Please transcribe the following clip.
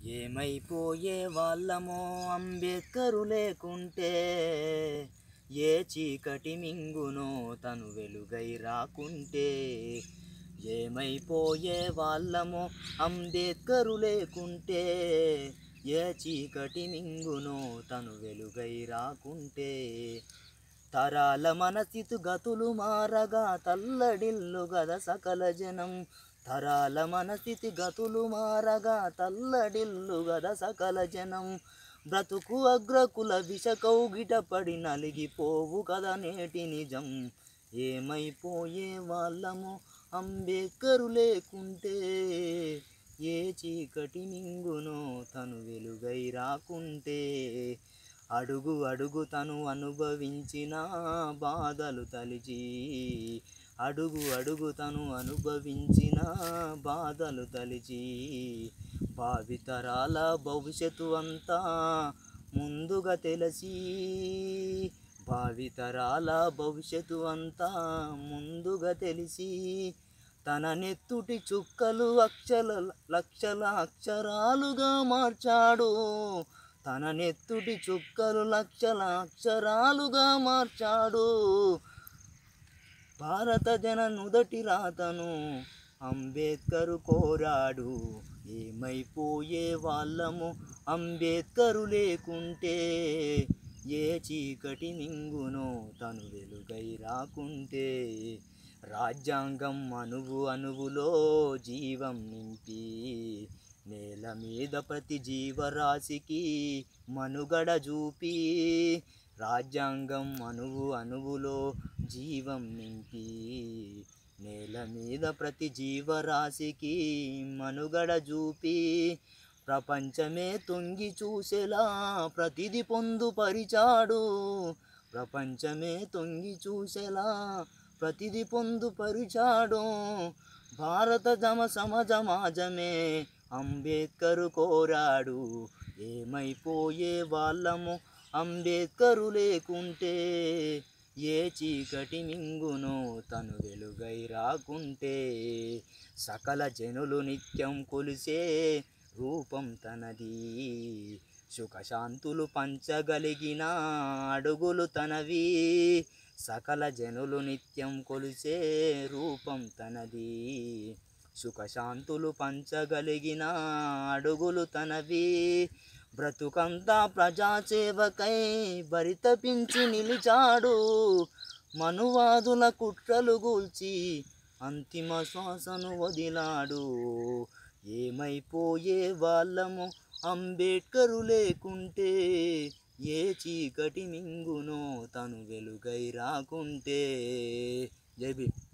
ఏమైపోయే వాళ్ళమో అంబేద్కరు లేకుంటే ఏ చీకటి మింగునో తను వెలుగై రాకుంటే ఏమైపోయే వాళ్ళమో అంబేద్కరు లేకుంటే ఏ చీకటి మింగునో తను వెలుగై రాకుంటే తరాల మనసితు గతులు మారగా తల్లడిల్లు గద సకల జనం తరాల మనసితి గతులు మారగా తల్లడిల్లు గద సకల జనం బ్రతుకు అగ్రకుల విష కౌగిట పడి నలిగిపోవు కదా నేటి నిజం ఏమైపోయే వాళ్ళము అంబేద్కరు లేకుంటే ఏ చీకటి మింగునో తను వెలుగై రాకుంటే అడుగు అడుగు తను అనుభవించిన బాధలు తలిచి అడుగు అడుగు తను అనుభవించిన బాధలు తలిచి భావితరాల భవిష్యత్తు అంతా ముందుగా తెలిసి భావితరాల భవిష్యత్తు అంతా ముందుగా తెలిసి తన నెత్తుటి చుక్కలు అక్షల లక్షల అక్షరాలుగా మార్చాడు తన నెత్తుటి చుక్కలు లక్షల అక్షరాలుగా మార్చాడు భారత జన నుదటి రాతను అంబేద్కరు కోరాడు ఏమైపోయే వాళ్ళము అంబేద్కరు లేకుంటే ఏ చీకటి మింగునో తను వెలుగై రాకుంటే రాజ్యాంగం అణువు అణువులో జీవం నింపి నేల మీద ప్రతి జీవరాశికి మనుగడ చూపి రాజ్యాంగం అణువు అణువులో జీవం నింపి నేల మీద ప్రతి జీవరాశికి మనుగడ చూపి ప్రపంచమే తొంగి చూసేలా ప్రతిది పొందుపరిచాడు ప్రపంచమే తొంగి చూసేలా ప్రతిది పొందుపరిచాడు భారత జమ సమాజమాజమే అంబేద్కరు కోరాడు ఏమైపోయే వాళ్ళము అంబేద్కరు లేకుంటే ఏ చీకటి మింగునో తను వెలుగై రాకుంటే సకల జనులు నిత్యం కొలిసే రూపం తనది సుఖశాంతులు పంచగలిగిన అడుగులు తనవి సకల జనులు నిత్యం కొలిసే రూపం తనది సుఖశాంతులు పంచగలిగిన అడుగులు తనవి బ్రతుకంతా ప్రజాసేవకై బరితపించి నిలిచాడు మనువాదుల కుట్రలు గూల్చి అంతిమ శ్వాసను వదిలాడు ఏమైపోయే వాళ్ళము అంబేద్కరు లేకుంటే ఏ చీకటి మింగునో తను వెలుగై రాకుంటే జై భీమ్